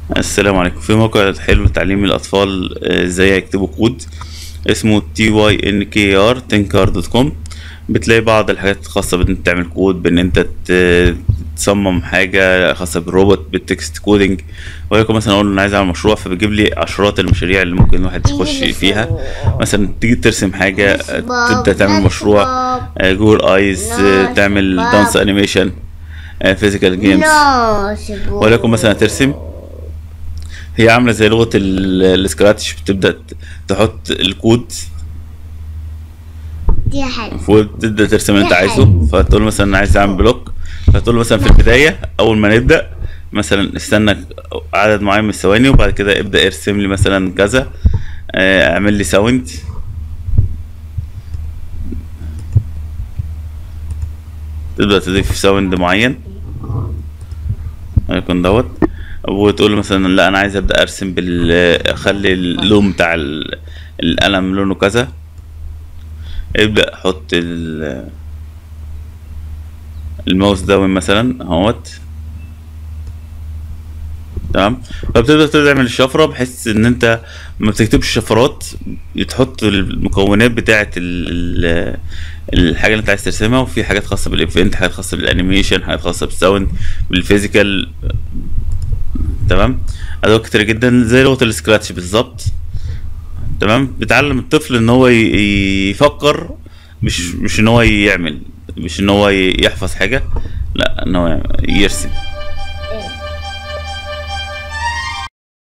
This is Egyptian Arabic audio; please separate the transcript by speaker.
Speaker 1: السلام عليكم في موقع حلو لتعليم الأطفال آه، ازاي يكتبوا كود اسمه تي واي ان كي ار تنكار دوت كوم بتلاقي بعض الحاجات الخاصة بان انت تعمل كود بان انت ت- تصمم حاجة خاصة بالروبوت بالتكست كودينج ولكن مثلا اقول له انا عايز اعمل مشروع فبيجيب لي عشرات المشاريع اللي ممكن الواحد يخش فيها مثلا تيجي ترسم حاجة آه، تبدأ تعمل مشروع آه، جوجل ايز آه، تعمل دانس انيميشن فيزيكال جيمز ولكن مثلا ترسم هي عامله زي لغه ال- السكراتش بتبدا ت- تحط الكود
Speaker 2: دي حاجة
Speaker 1: وتبدا ترسم اللي انت عايزه فتقول مثلا انا عايز اعمل بلوك فتقول مثلا في البدايه اول ما نبدا مثلا استنى عدد معين من الثواني وبعد كده ابدا ارسم لي مثلا كذا آه، اعمل لي ساوند تبدا تضيف ساوند معين يكون دوت وتقول له مثلا لا انا عايز ابدا ارسم بال اخلي اللون بتاع ال- القلم لونه كذا ابدا حط ال- الماوس داون مثلا اهوت تمام فبتبدا تعمل الشفره بحيث ان انت ما بتكتبش شفرات تحط المكونات بتاعه ال- ال- الحاجه اللي انت عايز ترسمها وفي حاجات خاصه بالايفنت حاجات خاصه بالانيميشن حاجات خاصه بالساوند بالفيزيكال تمام ادوات كتير جدا زي لغه السكراتش بالظبط تمام بتعلم الطفل ان هو ي- يفكر مش مش ان هو يعمل مش ان هو ي- يحفظ حاجه لا ان هو يرسم